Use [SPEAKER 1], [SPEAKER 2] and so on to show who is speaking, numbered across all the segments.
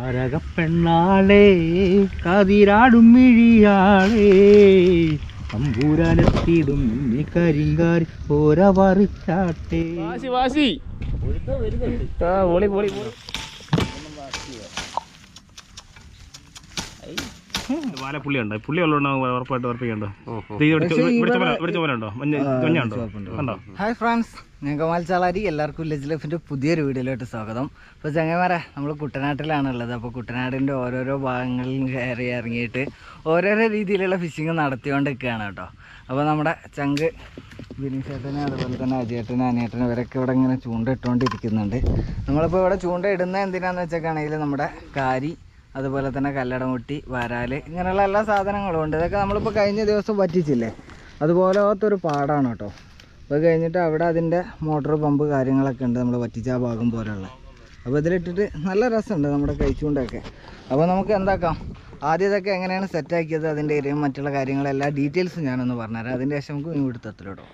[SPEAKER 1] താരക പെണ്ണാളേ കതിരാടും മിഴിയാളേ തമ്പൂരാനെത്തിയിടും നിന്നെ കരിങ്കാരി ഓര പറിച്ചാട്ടെ
[SPEAKER 2] വാശി വാശി ആ പൊളി പൊളി പൊളി വാലപ്പുള്ളി ഉണ്ടോ പുള്ളി ഉള്ളതുകൊണ്ട് ഉറപ്പായിട്ട് ഉറപ്പിക്കണ്ടോ പിടിച്ച പോലെ ഉണ്ടോ മഞ്ഞ മഞ്ഞുണ്ടോ ഉണ്ടോ
[SPEAKER 3] ഹായ് ഫ്രണ്ട്സ് ഞാൻ കമാൽ ചാളാരി എല്ലാവർക്കും വില്ലേജ് ലൈഫിൻ്റെ പുതിയൊരു വീഡിയോയിലോട്ട് സ്വാഗതം അപ്പോൾ ചങ്ങന്മാരെ നമ്മൾ കുട്ടനാട്ടിലാണ് ഉള്ളത് അപ്പോൾ കുട്ടനാടിൻ്റെ ഓരോരോ ഭാഗങ്ങളിൽ കയറി ഇറങ്ങിയിട്ട് ഓരോരോ രീതിയിലുള്ള ഫിഷിങ് നടത്തിക്കൊണ്ടിരിക്കുകയാണ് കേട്ടോ അപ്പോൾ നമ്മുടെ ചങ്ക് ബിനീഷേട്ടനെ അതുപോലെ തന്നെ അജയേട്ടനെ അനിയേട്ടനെ ഇവരൊക്കെ ഇവിടെ ഇങ്ങനെ ചൂണ്ട ഇട്ടുകൊണ്ടിരിക്കുന്നുണ്ട് നമ്മളിപ്പോൾ ഇവിടെ ചൂണ്ട ഇടുന്നത് എന്തിനാന്ന് വെച്ചേക്കാണെങ്കിൽ നമ്മുടെ കാരി അതുപോലെ തന്നെ കല്ലടമുട്ടി വരാല് ഇങ്ങനെയുള്ള എല്ലാ സാധനങ്ങളും ഉണ്ട് ഇതൊക്കെ നമ്മളിപ്പോൾ കഴിഞ്ഞ ദിവസം പറ്റിച്ചില്ലേ അതുപോലത്തൊരു പാടാണ് കേട്ടോ അപ്പോൾ കഴിഞ്ഞിട്ട് അവിടെ അതിൻ്റെ മോട്ടോർ പമ്പ് കാര്യങ്ങളൊക്കെ ഉണ്ട് നമ്മൾ പറ്റിച്ച ആ ഭാഗം പോലെയുള്ള അപ്പോൾ ഇതിലിട്ടിട്ട് നല്ല രസമുണ്ട് നമ്മുടെ കഴിച്ചുകൊണ്ടൊക്കെ അപ്പോൾ നമുക്ക് എന്താക്കാം ആദ്യം ഇതൊക്കെ എങ്ങനെയാണ് സെറ്റാക്കിയത് അതിൻ്റെ ഏരിയയും മറ്റുള്ള കാര്യങ്ങളെല്ലാം ഡീറ്റെയിൽസ് ഞാനൊന്ന് പറഞ്ഞുതരാം അതിൻ്റെ ശേഷം നമുക്ക് മീൻ പിടുത്തത്തിലിടും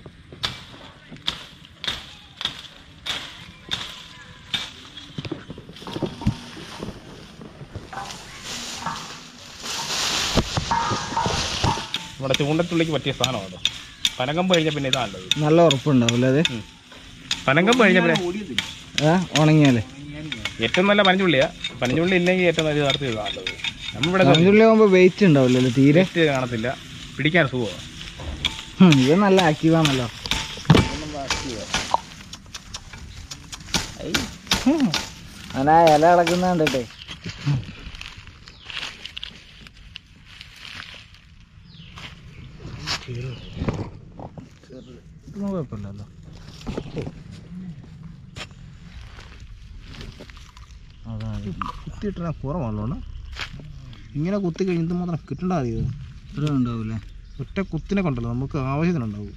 [SPEAKER 2] നമ്മുടെ ചൂണ്ടത്തുള്ളിക്ക് പറ്റിയ സാധനമാണ് പനങ്കമ്പ് കഴിഞ്ഞ പിന്നെ ഇതാ നല്ലത്
[SPEAKER 3] നല്ല ഉറപ്പുണ്ടാവില്ലേ അത്
[SPEAKER 2] പനങ്കമ്പ് കഴിഞ്ഞ പിന്നെ
[SPEAKER 3] ആ ഉണങ്ങിയാലേ
[SPEAKER 2] ഏറ്റവും നല്ല പനഞ്ചുള്ളിയാ പനഞ്ചുള്ളി ഇല്ലെങ്കിൽ ഏറ്റവും നല്ല യഥാർത്ഥം ഇതാ നല്ലത് നമ്മളിവിടെ
[SPEAKER 3] പനഞ്ചുള്ളി ആകുമ്പോൾ വെയിറ്റ് ഉണ്ടാവില്ലല്ലോ തീരെ
[SPEAKER 2] തെറ്റ് കാണത്തില്ല പിടിക്കാൻ സുഖമാണ്
[SPEAKER 3] ഹും, ഇത് നല്ല ആക്റ്റീവാണല്ലോ അങ്ങനെ ആ ഇല ഇളക്കുന്ന കണ്ടിട്ടേ
[SPEAKER 1] ഇതൊന്നും കുഴപ്പമില്ലല്ലോ
[SPEAKER 3] അതാണ്
[SPEAKER 1] കുത്തിയിട്ടാ കുറവാണല്ലോ ഇങ്ങനെ കുത്തി കഴിഞ്ഞിട്ട് മാത്രം കിട്ടണ്ട അറിയോ
[SPEAKER 3] ഇത്ര ഉണ്ടാവൂലേ
[SPEAKER 1] ഒറ്റ കുത്തിനെ കൊണ്ടല്ലോ നമുക്ക് ആവശ്യത്തിനുണ്ടാവും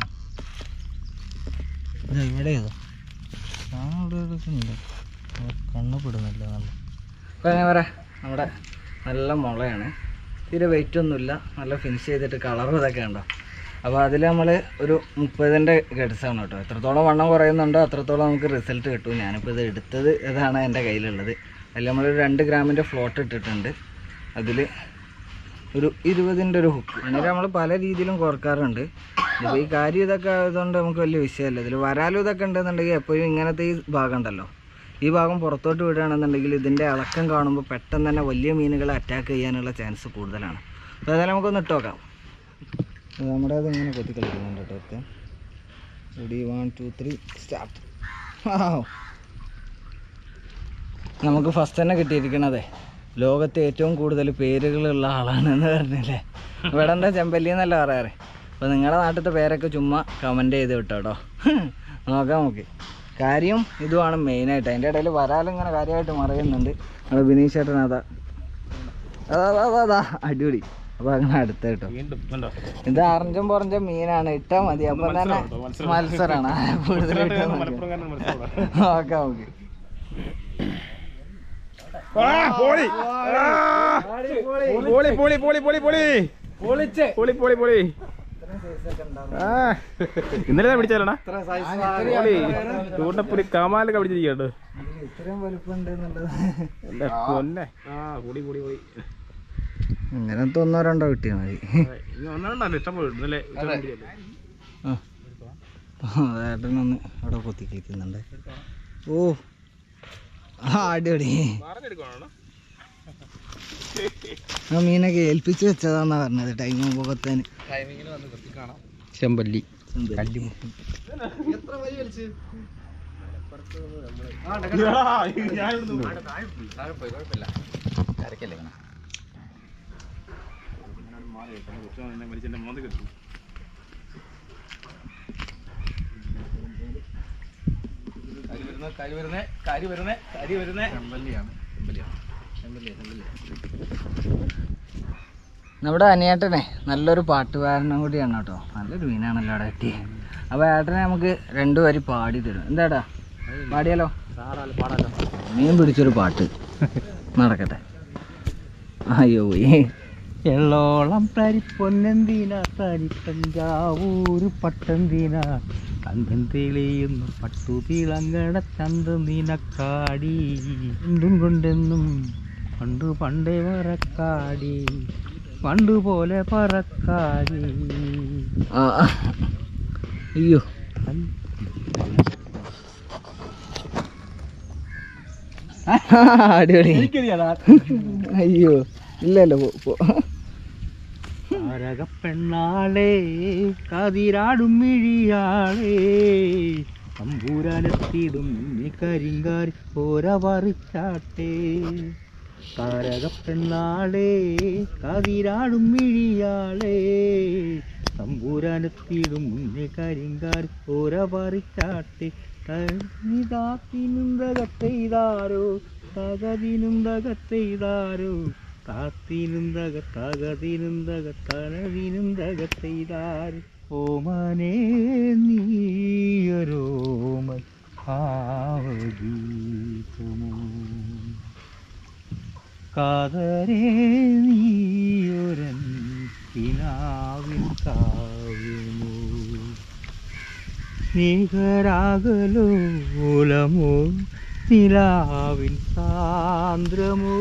[SPEAKER 3] ഇത് ഇവിടെ ഏതാ കണ്ണപ്പെടുന്നില്ല നല്ല അപ്പോൾ അങ്ങനെ പറയാം നമ്മുടെ നല്ല മുളയാണ് തീരെ വെയിറ്റ് ഒന്നുമില്ല നല്ല ഫിനിഷ് ചെയ്തിട്ട് കളറും ഇതൊക്കെ ഉണ്ടോ അപ്പോൾ അതിൽ നമ്മൾ ഒരു മുപ്പതിൻ്റെ ഗഡ്സാണ് കേട്ടോ എത്രത്തോളം വണ്ണം കുറയുന്നുണ്ടോ അത്രത്തോളം നമുക്ക് റിസൾട്ട് കിട്ടും ഞാനിപ്പോൾ ഇത് എടുത്തത് ഇതാണ് എൻ്റെ കയ്യിലുള്ളത് അതിൽ നമ്മളൊരു രണ്ട് ഗ്രാമിൻ്റെ ഫ്ലോട്ട് ഇട്ടിട്ടുണ്ട് അതിൽ ഒരു ഇരുപതിൻ്റെ ഒരു ഹുക്ക് എന്നിട്ട് നമ്മൾ പല രീതിയിലും കുറക്കാറുണ്ട് ഇപ്പോൾ ഈ കാര്യം ഇതൊക്കെ ആയതുകൊണ്ട് നമുക്ക് വലിയ വിഷയമല്ല ഇതിൽ വരാലും ഇതൊക്കെ ഉണ്ടെന്നുണ്ടെങ്കിൽ എപ്പോഴും ഇങ്ങനത്തെ ഈ ഭാഗം ഉണ്ടല്ലോ ഈ ഭാഗം പുറത്തോട്ട് വിടുകയാണെന്നുണ്ടെങ്കിൽ ഇതിൻ്റെ ഇളക്കം കാണുമ്പോൾ പെട്ടെന്ന് തന്നെ വലിയ മീനുകളെ അറ്റാക്ക് ചെയ്യാനുള്ള ചാൻസ് കൂടുതലാണ് അപ്പോൾ അതായത് നമുക്കൊന്ന് ഇട്ട് നോക്കാം നമ്മുടെ അത് ഇങ്ങനെ കൊത്തി കളിക്കുന്നുണ്ട് കേട്ടോ ഒക്കെ ready one two three start നമുക്ക് ഫസ്റ്റ് തന്നെ കിട്ടിയിരിക്കണതേ ലോകത്തെ ഏറ്റവും കൂടുതൽ പേരുകളുള്ള ആളാണെന്ന് പറഞ്ഞില്ലേ ഇവിടെ എന്താ ചെമ്പല്ലി എന്നല്ല പറയാറ് അപ്പോൾ നിങ്ങളുടെ നാട്ടിലത്തെ പേരൊക്കെ ചുമ്മാ കമൻറ്റ് ചെയ്ത് വിട്ടോ കേട്ടോ നോക്കാം നമുക്ക് കാര്യം ഇതുമാണ് മെയിനായിട്ട് അതിൻ്റെ ഇടയിൽ വരാലിങ്ങനെ കാര്യമായിട്ട് മറയുന്നുണ്ട് നമ്മുടെ ബിനീഷ് ചേട്ടൻ അതാ അതാ അതാ, അതാ അതാ അടിപൊളി അപ്പോൾ അങ്ങനെ അടുത്ത കേട്ടോ
[SPEAKER 2] വീണ്ടും കണ്ടോ
[SPEAKER 3] ഇത് അറഞ്ചും പുറഞ്ചും മീനാണ് ഇട്ടാൽ മതി അപ്പം തന്നെ മത്സരമാണ് കൂടുതൽ ഇട്ടാൽ മതി
[SPEAKER 2] മലപ്പുറം കാരണം മനസ്സിലാവും
[SPEAKER 3] നോക്കാം നമുക്ക്
[SPEAKER 2] പൊളി പൊളി പൊളി പൊളി പൊളി പൊളി
[SPEAKER 3] പൊളിച്ച്
[SPEAKER 2] പൊളി പൊളി പൊളി ആ ഇന്നലെ പിടിച്ചാലടാ പൊളി ചൂണ്ടപ്പുലി കമാലൊക്കെ പിടിച്ചിരിക്കട്ടോ
[SPEAKER 3] ഇത്രയും വലുപ്പമുണ്ട് എന്നുള്ളത്
[SPEAKER 2] എന്റെ പൊന്നെ ആ പൊളി പൊളി പൊളി
[SPEAKER 3] ഇങ്ങനത്തെ ഒന്നോ രണ്ടോ കിട്ടിയാൽ മതി
[SPEAKER 2] ഒന്നാണ്ടല്ലോ ഇഷ്ടം പോലെ ഇന്നലെ ഇഷ്ടം പിടിച്ചല്ലേ.
[SPEAKER 3] ആ ഏട്ടനൊന്ന് അവിടെ കൊത്തി കളിക്കുന്നുണ്ട് ഓ ആ അടിപൊളി
[SPEAKER 2] പറഞ്ഞെടുക്കുവാണോ
[SPEAKER 3] ആ മീനൊക്കെ ഏൽപ്പിച്ച് വെച്ചതാന്നാ പറഞ്ഞത് ടൈം മുഖത്തേന്
[SPEAKER 1] ചെമ്പല്ലി
[SPEAKER 3] നമ്മുടെ അനിയേട്ടനെ നല്ലൊരു പാട്ടുകാരനും കൂടിയാണ് കേട്ടോ നല്ലൊരു മീനാണല്ലോ അവിടെ കിട്ടി അപ്പോൾ ഏട്ടനെ നമുക്ക് രണ്ടു വരി പാടി തരും എന്താടാ പാടിയാലോ മീൻ പിടിച്ചൊരു പാട്ട് നടക്കട്ടെ അയ്യോ പോയി
[SPEAKER 1] എള്ളോളം തരിപ്പൊന്നെന്തിന തരി തഞ്ചാവൂര് പട്ടെന്തിന തങ്കം തെളിയുന്നു പട്ടുതിളങ്ങട ചന്ത നിനക്കാടി എന്തും കൊണ്ടെന്നും പണ്ടു പണ്ടേ പറക്കാടി പണ്ടുപോലെ പറക്കാടി
[SPEAKER 3] ആ ആ. അയ്യോ അടിപൊളി അയ്യോ ഇല്ലല്ലോ പോ പോ
[SPEAKER 1] പെണ്ണാളേ കതിരാടും മിഴിയാളേ തമ്പൂരാനെത്തിടും നീ കരിങ്കാരി ഓര പറിച്ചാട്ടേ താരകപ്പെണ്ണാളേ കതിരാടും മിഴിയാളേ തമ്പൂരാനെത്തിടും മുന്നേ കരിങ്കാരി ഓര പറിച്ചാട്ടെ തകത്തിനുന്തകത്തെയ്താരോ തകതിനുന്തകത്തെയ്താരോ താത്തിനുന്തക തകതിനുന്തക തനതിനുന്തകത്തെയ്താരോ ഓമനേ നീയൊരോമ ഭാവഗീതമോ കാതരേ നീയൊരൻ പിനാവിൻ കാവ്യമോ നികരാകലോലമോ നിലാവിൻ സാന്ദ്രമോ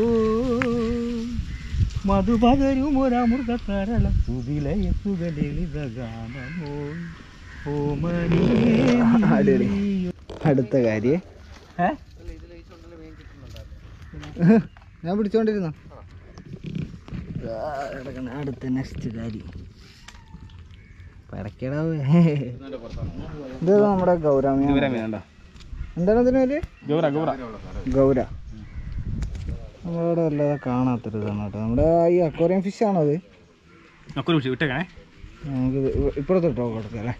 [SPEAKER 1] മധുപകരുമൊരമൃത തരള പുതിലയ സുഖലളിത ഗാനമോ ഓമനേ
[SPEAKER 3] അടിപൊളി.
[SPEAKER 1] നീ-
[SPEAKER 3] അടുത്ത കാര്യേ
[SPEAKER 1] ഏ?
[SPEAKER 3] ഞാൻ പിടിച്ചോണ്ടിരുന്നോ അടുത്ത നെക്സ്റ്റ് കാര്യം പടക്കടാവേ ഇത് നമ്മുടെ ഗൗരാമി
[SPEAKER 2] വേണ്ട
[SPEAKER 3] എന്താണ് ഇതിന് പേര്
[SPEAKER 2] ഗൗറ ഗൗറ
[SPEAKER 3] ഗൗര നമ്മളിവിടെ വല്ലാതെ കാണാത്തൊരു ഇതാണ് കേട്ടോ നമ്മുടെ ഈ അക്വറിയം ഫിഷ് ആണോ അത്
[SPEAKER 2] നമുക്കൊരു വിഷയം വിട്ടേക്കണേ
[SPEAKER 3] നമുക്ക് ഇപ്പുറത്തോട്ടോ കൊടുക്കാം അല്ലേ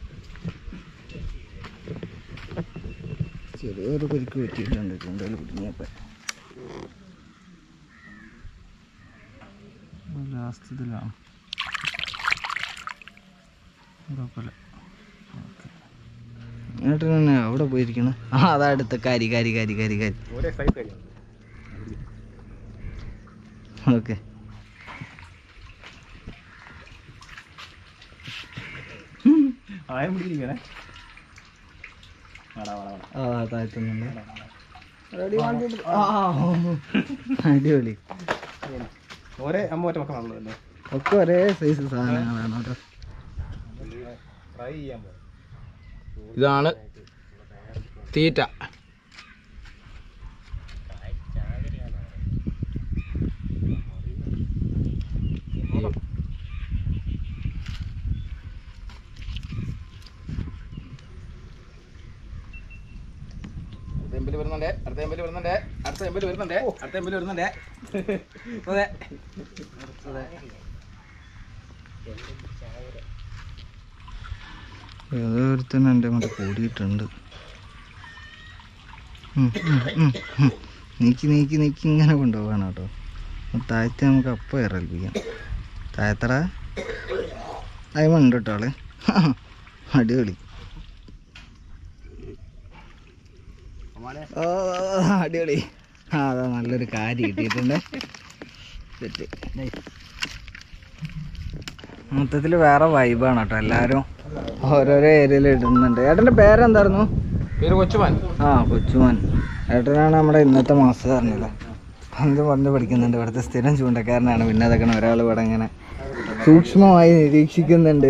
[SPEAKER 3] ചെറിയൊരു കുരുക്ക് പറ്റിയിട്ടുണ്ട് ചൂണ്ടയിൽ കുടുങ്ങിയപ്പോൾ ലാസ്റ്റ് ഇതിലാണ് കുഴപ്പമില്ല എന്നിട്ട് തന്നെ അവിടെ പോയിരിക്കണം ആ അതാ അടുത്ത കാരി കാരി കാരി കാരി കാരി
[SPEAKER 2] ഒരേ സൈസ് കഴിഞ്ഞു
[SPEAKER 3] ഓക്കെ
[SPEAKER 2] ആയം പിടിച്ചിരിക്കണേ വാടാ വാടാ വാടാ
[SPEAKER 3] ആ താഴ്ത്തുന്നുണ്ട് അടിപൊളി
[SPEAKER 2] ഒരേ അമ്മ ഒറ്റ മക്കളാണല്ലോ അല്ലേ
[SPEAKER 3] ഒക്കെ ഒരേ സൈസ് സാധനങ്ങളാണ് കേട്ടോ
[SPEAKER 2] ട്രൈ ചെയ്യാൻ പോകും
[SPEAKER 1] ഇതാണ് തീറ്റ
[SPEAKER 4] അടുത്ത എമ്പിൽ വരുന്നുണ്ട് അടുത്ത എമ്പിൽ വരുന്നുണ്ട് അടുത്ത എമ്പിൽ വരുന്നുണ്ട് അടുത്ത എമ്പിൽ വരുന്നുണ്ട് അതെ
[SPEAKER 3] ഏതോ ഒരുത്തൻ എൻ്റെ മറ്റേ കൂടിയിട്ടുണ്ട് ഉം, ഉം, ഉം, ഉം. നീക്കി നീക്കി നീക്കി ഇങ്ങനെ കൊണ്ടുപോകാണ് കേട്ടോ താഴത്തെ നമുക്ക് അപ്പം ഇറൽപ്പിക്കാം താഴത്തറ അയമുണ്ട് കേട്ടോ ആള് അടിപൊളി ഓ അടിപൊളി ആ അതാ നല്ലൊരു കാര്യം കിട്ടിയിട്ടുണ്ട് സെറ്റ് മൊത്തത്തിൽ വേറെ വൈബാണ് കേട്ടോ എല്ലാവരും ഓരോരോ ഏരിയയിൽ ഇടുന്നുണ്ട് ഏട്ടൻ്റെ പേരെന്തായിരുന്നു
[SPEAKER 4] പേര് കൊച്ചുമാൻ
[SPEAKER 3] ആ കൊച്ചുമാൻ ഏട്ടനാണ് നമ്മുടെ ഇന്നത്തെ മാസം പറഞ്ഞത് പന്ത് പന്ത് പഠിക്കുന്നുണ്ട് ഇവിടുത്തെ സ്ഥിരം ചൂണ്ടക്കാരനാണ് പിന്നെ അതൊക്കെ ഒരാൾ ഇവിടെ ഇങ്ങനെ സൂക്ഷ്മമായി നിരീക്ഷിക്കുന്നുണ്ട്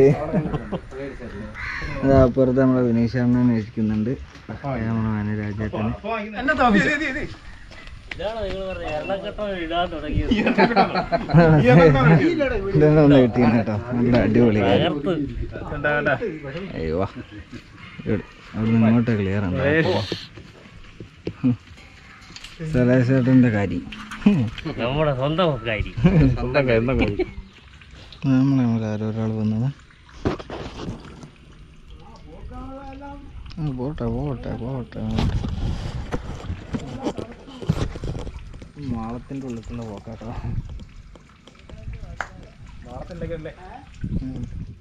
[SPEAKER 3] അത് അപ്പുറത്ത് നമ്മളെ വിനീഷ് അണ്ണനെ നിരീക്ഷിക്കുന്നുണ്ട് നമ്മുടെ മാനരാജേട്ടന് ഇതാണ് ഒന്ന് കിട്ടിയാണ് കേട്ടോ നല്ല അടിപൊളി കാര്യം.
[SPEAKER 2] കണ്ടാ കണ്ടാ
[SPEAKER 3] അയ്യോ വാ. ഇവിടെ അവിടെ നിന്ന് ഇങ്ങോട്ട് ക്ലിയർ ഉണ്ട് സലാസേട്ടൻ്റെ കാര്യം
[SPEAKER 2] സ്വന്തം കാര്യം സ്വന്തം കാര്യം
[SPEAKER 3] നമ്മളെ നമ്മളെ ആരോ ഒരാൾ വന്നത് ആ, പോട്ടെ പോട്ടെ പോട്ടെ പോട്ടെ മാളത്തിൻ്റെ ഉള്ളിലുള്ള പോക്കാട്ടോ
[SPEAKER 2] നാളത്തെ
[SPEAKER 3] ഉം.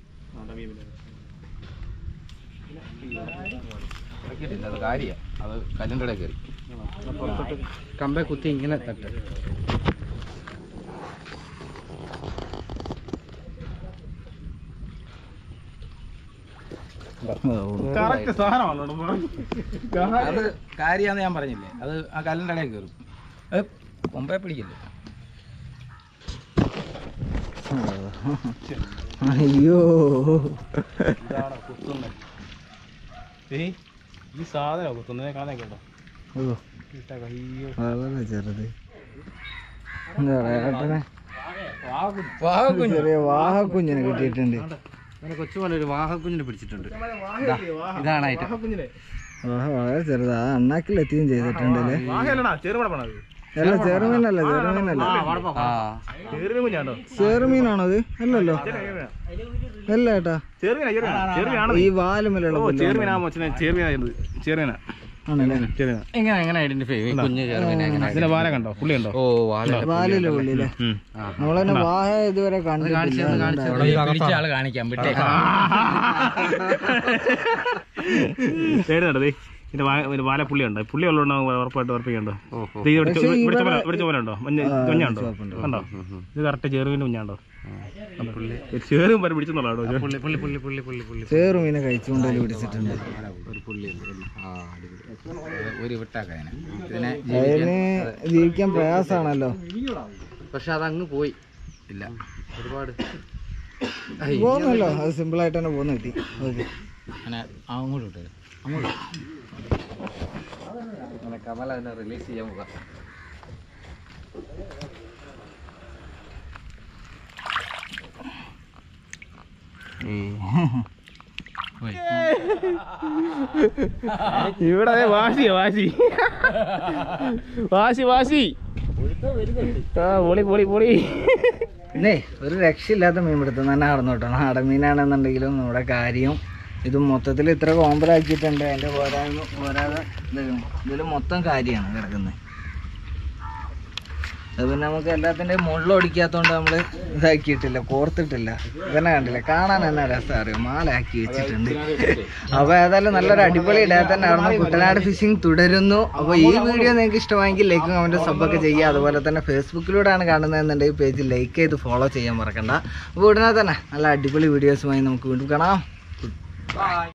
[SPEAKER 4] കിട്ടില്ല അത് കാര്യ അത് കല്ലിൻ്റെ ഇടയിൽ കയറി
[SPEAKER 1] കമ്പെ കുത്തി ഇങ്ങനെ തട്ട്
[SPEAKER 2] കറക്റ്റ് സാധനമാണല്ലോ
[SPEAKER 4] അത് കാര്യാന്ന് ഞാൻ പറഞ്ഞില്ലേ അത് ആ കല്ലിൻ്റെ ഇടയിൽ കയറും അത് കൊമ്പേ പിടിക്കില്ല
[SPEAKER 3] അയ്യോ
[SPEAKER 2] ഇതാണ് കുത്തുന്നത് ഏയ് ഈ സാധനം കുത്തുന്നത് കാണാൻ കേട്ടോ
[SPEAKER 3] ഓ
[SPEAKER 2] ഇട്ടേക്ക, അയ്യോ
[SPEAKER 3] വളരെ ചെറുത് എന്താ പറയാ ഏട്ടനെ
[SPEAKER 4] വാഹക്കുഞ്ഞ്.
[SPEAKER 3] ചെറിയ വാഹക്കുഞ്ഞിനെ കിട്ടിയിട്ടുണ്ട്
[SPEAKER 5] കൊച്ചുപോലെ ഒരു വാഹക്കുഞ്ഞിനെ പിടിച്ചിട്ടുണ്ട് ഇതാണ് ഐറ്റം
[SPEAKER 3] വാഹ വളരെ ചെറുതാ ആ അണ്ണാക്കിലെത്തുകയും ചെയ്തിട്ടുണ്ട് അല്ലേ
[SPEAKER 2] വാഹയല്ലടാ ചെറുപട പണത്
[SPEAKER 3] അല്ല ചെറുമീനല്ല ചെറുമീനല്ല
[SPEAKER 5] ആ
[SPEAKER 2] ചെറുമീൻ കുഞ്ഞാണ്ടോ
[SPEAKER 3] ചെറുമീനാണോ അത് അല്ലല്ലോ അല്ല ഏട്ടാ
[SPEAKER 2] ചെറുമീനാ ചെറുമീനാ ചെറുമീനാണ്
[SPEAKER 3] ഈ വാലുമലുള്ള
[SPEAKER 2] ഓ ചെറുമീനാ മൊച്ചനെ ചെറുമീനായിരുന്നു ചെറുമീനാ
[SPEAKER 3] ആണല്ലേ
[SPEAKER 2] ചെറുമീനാ
[SPEAKER 5] എങ്ങനെ എങ്ങനെ ഐഡന്റിഫൈ ചെയ്യും ഈ കുഞ്ഞ് ചെറുമീനെ എങ്ങനെ
[SPEAKER 2] ഇതിന്റെ വാല കണ്ടോ പുള്ളി ഉണ്ടോ
[SPEAKER 5] ഓ വാല
[SPEAKER 3] വാലിലെ ഉള്ളിലെ
[SPEAKER 2] ഉം.
[SPEAKER 3] നമ്മളന്നെ വാഹ ഇതുവരെ കണ്ടിട്ടില്ല
[SPEAKER 4] പിടിച്ച ആള് കാണിക്കാം വിട്ടേ
[SPEAKER 2] ശരി നടത്തി ഇതിന്റെ വാ- ഒരു വാല പുള്ളി ഉണ്ട് പുള്ളി ഉള്ളതുകൊണ്ട് ഉറപ്പായിട്ട് ഉറപ്പിക്കണ്ടോ
[SPEAKER 5] ഓഹോ
[SPEAKER 2] ഇത് ഇവിടെ ചോ- ഇവിടെ ചോല ഇവിടെ ചോല ഉണ്ടോ മഞ്ഞ മഞ്ഞുണ്ടോ കണ്ടോ ഇത് കറക്റ്റ് ചെറുവിന്റെ കുഞ്ഞാണ്ടോ ചേറും വരെ പിടിച്ചെന്നുള്ളതാണോ
[SPEAKER 5] പുള്ളി പുള്ളി പുള്ളി പുള്ളി പുള്ളി പുള്ളി
[SPEAKER 3] ചെറുമീനെ കഴിച്ചുകൊണ്ടതിൽ പിടിച്ചിട്ടുണ്ട്
[SPEAKER 4] ഒരു പുള്ളി ആ അടിപൊളി ഒരു വിട്ടാക്കതിനെ ഇതിനെ
[SPEAKER 3] അതിന് ജീവിക്കാൻ പ്രയാസാണല്ലോ
[SPEAKER 5] പക്ഷെ അതങ്ങ് പോയി ഇല്ല ഒരുപാട്
[SPEAKER 3] പോകുന്നല്ലോ അത് സിമ്പിൾ ആയിട്ട് തന്നെ പോകുന്ന കിട്ടി ഓക്കെ
[SPEAKER 4] അങ്ങനെ അങ്ങോട്ട് വിട്ടേ അങ്ങോട്ട്
[SPEAKER 5] അങ്ങനെ കമൽ അതിനെ റിലീസ് ചെയ്യാൻ പോകാം
[SPEAKER 2] ഇവിടെ ദേ വാശിയാ വാശി വാശി വാശി ആ പൊളി പൊളി പൊളി
[SPEAKER 3] ഇന്നേ ഒരു രക്ഷയില്ലാത്ത മീൻപിടുത്തം തന്നെ നടന്നു കേട്ടോ നാടൻ മീനാണെന്നുണ്ടെങ്കിലും നമ്മുടെ കാര്യം ഇത് മൊത്തത്തിൽ ഇത്ര കോമ്പലാക്കിയിട്ടുണ്ട് അതിന്റെ പോരായ്മ പോരാതെ ഇതിൽ മൊത്തം കാര്യമാണ് കിടക്കുന്നത് അത് പിന്നെ നമുക്ക് എല്ലാത്തിൻ്റെയും മുള്ളൊടിക്കാത്തതുകൊണ്ട് നമ്മൾ ഇതാക്കിയിട്ടില്ല കോർത്തിട്ടില്ല ഇതന്നെ കണ്ടില്ല കാണാൻ തന്നെ രസം അറിയും മാലാക്കി വെച്ചിട്ടുണ്ട് അപ്പോൾ ഏതായാലും നല്ലൊരു അടിപൊളി ഡേ തന്നെ ആയിരുന്നു കുട്ടനാട് ഫിഷിംഗ് തുടരുന്നു അപ്പോൾ ഈ വീഡിയോ നിങ്ങൾക്ക് ഇഷ്ടമായെങ്കിൽ ലൈക്കും കമൻറ്റും സബ്ബൊക്കെ ചെയ്യുക അതുപോലെ തന്നെ ഫേസ്ബുക്കിലൂടെയാണ് കാണുന്നതെന്നുണ്ടെങ്കിൽ പേജ് ലൈക്ക് ചെയ്ത് ഫോളോ ചെയ്യാൻ മറക്കണ്ട അപ്പോൾ ഉടനെ തന്നെ നല്ല അടിപൊളി വീഡിയോസുമായി നമുക്ക് വീണ്ടും കാണാം